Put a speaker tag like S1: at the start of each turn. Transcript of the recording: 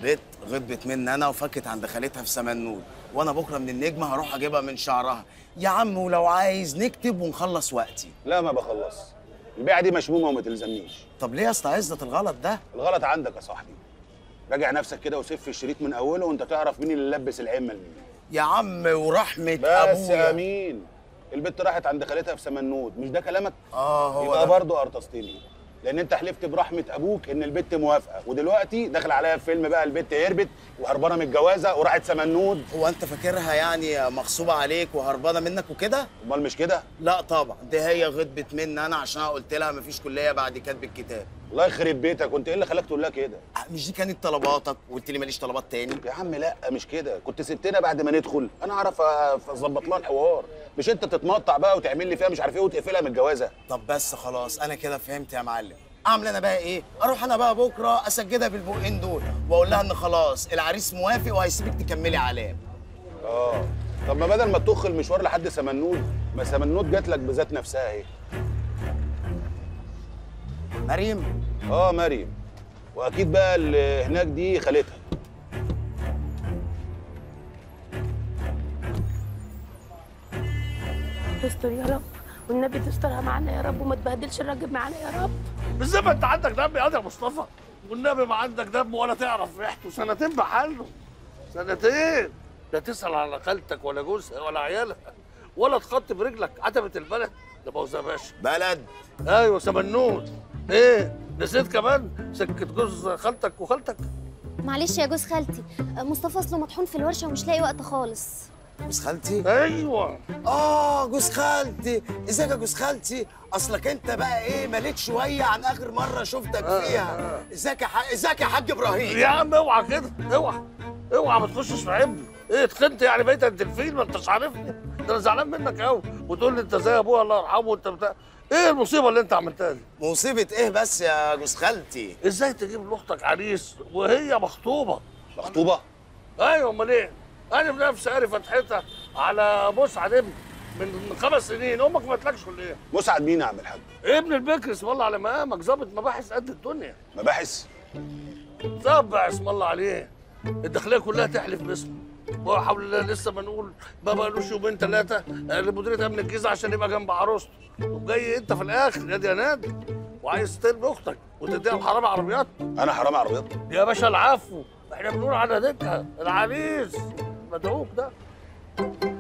S1: البت غضبت مني انا وفكت عند خالتها في سمنود وانا بكره من النجمه هروح اجيبها من شعرها يا عم ولو عايز نكتب ونخلص وقتي
S2: لا ما بخلص البيعه دي مشمومه وما تلزمنيش
S1: طب ليه يا اسطى عزت الغلط ده
S2: الغلط عندك يا صاحبي راجع نفسك كده وسف الشريط من اوله وانت تعرف مين اللي لبس العمه لمين
S1: يا عم ورحمه
S2: بس
S1: ابويا
S2: يا امين البت راحت عند خالتها في سمنود مش ده كلامك
S1: اه هو
S2: يبقى
S1: ده.
S2: برضه قرطستني لان انت حلفت برحمه ابوك ان البت موافقه ودلوقتي داخل عليا في فيلم بقى البت هربت وهربانه من الجوازه وراحت سمنود
S1: هو انت فاكرها يعني مغصوبه عليك وهربانه منك وكده
S2: امال مش كده
S1: لا طبعا دي هي غضبت مني انا عشان أنا قلت لها مفيش كليه بعد كتب الكتاب
S2: الله يخرب بيتك وانت ايه اللي خلاك تقول لها كده
S1: مش دي كانت طلباتك وقلت لي ماليش طلبات تاني
S2: يا عم لا مش كده كنت سبتنا بعد ما ندخل انا اعرف أ- اظبط لها الحوار مش انت تتمطع بقى وتعمل لي فيها مش عارف ايه وتقفلها من الجوازه
S1: طب بس خلاص انا كده فهمت يا معلم اعمل انا بقى ايه اروح انا بقى بكره اسجلها بالبقين دول واقول لها ان خلاص العريس موافق وهيسيبك تكملي علام
S2: اه طب ما بدل ما تطخ المشوار لحد سمنود ما سمنود جات لك بذات نفسها اهي
S1: مريم
S2: اه مريم واكيد بقى اللي هناك دي خالتها
S3: استر يا رب والنبي تسترها معانا يا رب وما تبهدلش الراجل معانا يا رب
S4: بالذات ما انت عندك دم يا مصطفى والنبي ما عندك دم ولا تعرف ريحته سنتين بحاله سنتين لا تسأل على خالتك ولا جوزها ولا عيالها ولا تخط برجلك عتبة البلد ده بوزة يا باشا
S1: بلد
S4: ايوه سمنود ايه نسيت كمان سكة جوز خالتك وخالتك
S5: معلش يا جوز خالتي مصطفى اصله مطحون في الورشه ومش لاقي وقت خالص
S1: جوز خالتي
S4: ايوه
S1: اه جوز خالتي ازيك يا جوز خالتي اصلك انت بقى ايه مليت شويه عن اخر مره شفتك فيها ازيك يا حاج ازيك يا حاج ابراهيم
S4: يا عم اوعى كده اوعى اوعى ما تخشش في عبني ايه اتخنت يعني بقيت انت الفيل ما انتش عارفني ده انا زعلان منك قوي وتقول لي انت زي ابويا الله يرحمه وانت بتاع ايه المصيبه اللي انت عملتها دي
S1: مصيبه ايه بس يا جوز خالتي
S4: ازاي تجيب لاختك عريس وهي مخطوبه
S2: مخطوبه
S4: ايوه امال ايه انا بنفسي قاري فتحتها على مسعد ابني من خمس سنين امك ما قالتلكش ولا ايه
S2: مسعد مين يا عم الحاج
S4: ابن البكر اسم الله على مقامك ظابط مباحث قد الدنيا
S2: مباحث
S4: تبع اسم الله عليه الداخليه كلها تحلف باسمه وهو حول الله لسه ما نقول ما بقالوش يومين ثلاثه لمديريه امن الجيزه عشان يبقى جنب عروسته وجاي انت في الاخر يا دي يا نادي وعايز ترمي اختك وتديها لحرامي عربيات
S2: انا حرامي عربيات
S4: يا باشا العفو احنا بنقول على دكه العريس مدعوك ده